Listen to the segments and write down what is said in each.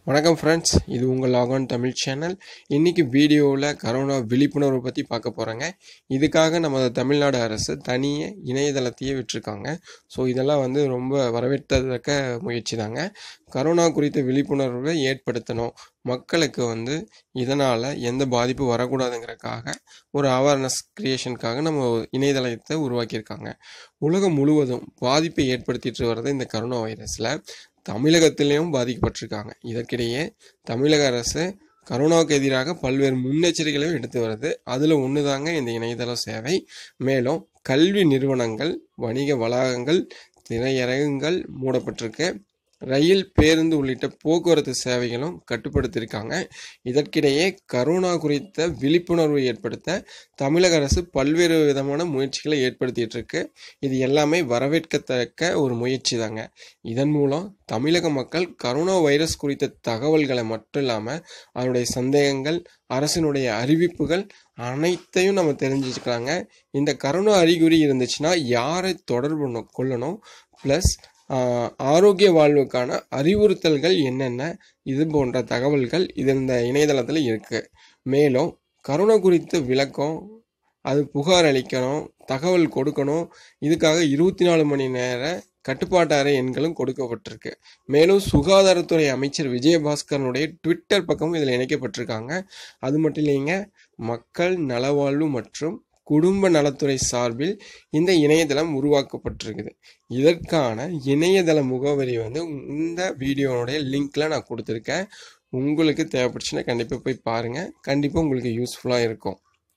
வணக்கம் ஃப்ரெண்ட்ஸ் இது உங்கள் லாகான் தமிழ் சேனல் இன்றைக்கி வீடியோவில் கரோனா விழிப்புணர்வு பற்றி பார்க்க போகிறேங்க இதுக்காக நமது தமிழ்நாடு அரசு தனியே இணையதளத்தையே விட்டுருக்காங்க ஸோ இதெல்லாம் வந்து ரொம்ப வரவேற்கத்தக்க முயற்சி தாங்க கரோனா குறித்த விழிப்புணர்வை ஏற்படுத்தணும் மக்களுக்கு வந்து இதனால் எந்த பாதிப்பு வரக்கூடாதுங்கிறக்காக ஒரு அவேர்னஸ் க்ரியேஷனுக்காக நம்ம இணையதளத்தை உருவாக்கியிருக்காங்க உலகம் முழுவதும் பாதிப்பை ஏற்படுத்திட்டு வர்றது இந்த கரோனா வைரஸில் தமிழகத்திலையும் பாதிக்கப்பட்டிருக்காங்க இதற்கிடையே தமிழக அரசு கரோனாவுக்கு எதிராக பல்வேறு முன்னெச்சரிக்கைகளையும் எடுத்து வருது அதில் ஒன்று தாங்க இந்த இணையதள சேவை மேலும் கல்வி நிறுவனங்கள் வணிக வளாகங்கள் திரையரங்குகள் மூடப்பட்டிருக்கு ரயில் பேருந்து உள்ளிட்ட போக்குவரத்து சேவைகளும் கட்டுப்படுத்தியிருக்காங்க இதற்கிடையே கரோனா குறித்த விழிப்புணர்வு ஏற்படுத்த தமிழக அரசு பல்வேறு விதமான முயற்சிகளை ஏற்படுத்திட்டு இருக்கு இது எல்லாமே வரவேற்கத்தக்க ஒரு முயற்சி தாங்க இதன் மூலம் தமிழக மக்கள் கரோனா வைரஸ் குறித்த தகவல்களை மட்டும் இல்லாமல் அதனுடைய சந்தேகங்கள் அரசினுடைய அறிவிப்புகள் அனைத்தையும் நம்ம தெரிஞ்சுக்கலாங்க இந்த கரோனா அறிகுறி இருந்துச்சுன்னா யாரை தொடர்பு கொள்ளணும் ப்ளஸ் ஆரோக்கிய வாழ்வுக்கான அறிவுறுத்தல்கள் என்னென்ன இது போன்ற தகவல்கள் இது இந்த இணையதளத்தில் இருக்குது மேலும் கரோனா குறித்த விளக்கம் அது புகார் அளிக்கணும் தகவல் கொடுக்கணும் இதுக்காக இருபத்தி நாலு மணி நேர கட்டுப்பாட்டு அறை எண்களும் கொடுக்கப்பட்டிருக்கு மேலும் சுகாதாரத்துறை அமைச்சர் விஜயபாஸ்கரனுடைய ட்விட்டர் பக்கமும் இதில் இணைக்கப்பட்டிருக்காங்க அது மட்டும் இல்லைங்க மக்கள் நலவாழ்வு மற்றும் குடும்ப நலத்துறை சார்பில் இந்த இணையதளம் உருவாக்கப்பட்டிருக்குது இதற்கான இணையதள முகவரி வந்து இந்த வீடியோனுடைய லிங்க்ல நான் கொடுத்துருக்கேன் உங்களுக்கு தேவைப்பட்டுச்சுன்னா கண்டிப்பாக போய் பாருங்கள் கண்டிப்பாக உங்களுக்கு யூஸ்ஃபுல்லாக இருக்கும்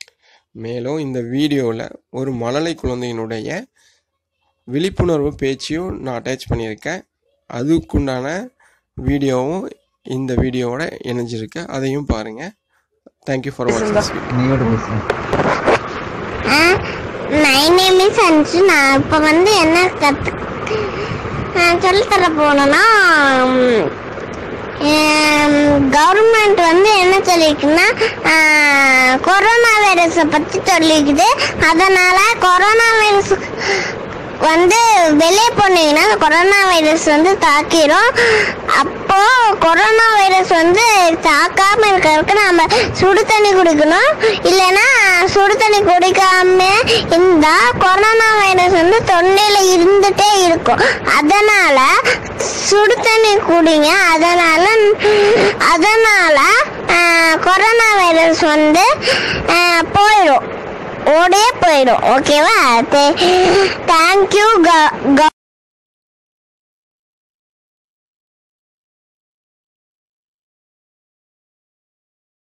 மேலும் இந்த வீடியோவில் ஒரு மழலை குழந்தையினுடைய விழிப்புணர்வு பேச்சையும் நான் அட்டாச் பண்ணியிருக்கேன் அதுக்குண்டான வீடியோவும் இந்த வீடியோவோட இணைஞ்சிருக்கு அதையும் பாருங்கள் தேங்க்யூ ஃபார் வாட்சிங் நீயோட பேசுறேன் மை நேம் இஸ் அன்சு நான் இப்போ வந்து என்ன கற்று சொல்லித்தர போனோன்னா கவர்மெண்ட் வந்து என்ன சொல்லியிருக்குன்னா கொரோனா வைரஸை பற்றி சொல்லிக்குது அதனால கொரோனா வைரஸ் வந்து வெளியே போனீங்கன்னா அந்த கொரோனா வைரஸ் வந்து தாக்கிரும் அப்போ கொரோனா வைரஸ் வந்து தாக்காம இருக்கிறதுக்கு நம்ம சுடு தண்ணி குடிக்கணும் இல்லைன்னா சுடு தண்ணி குடிக்காம இருந்தா கொரோனா வைரஸ் வந்து தொண்டையில இருந்துட்டே இருக்கும் அதனால சுடு தண்ணி குடிங்க அதனால அதனால ஆஹ், கொரோனா வைரஸ் வந்து ஆஹ், போயிடும் ஓடே போயிடும் ஓகேவா தேங்க்யூ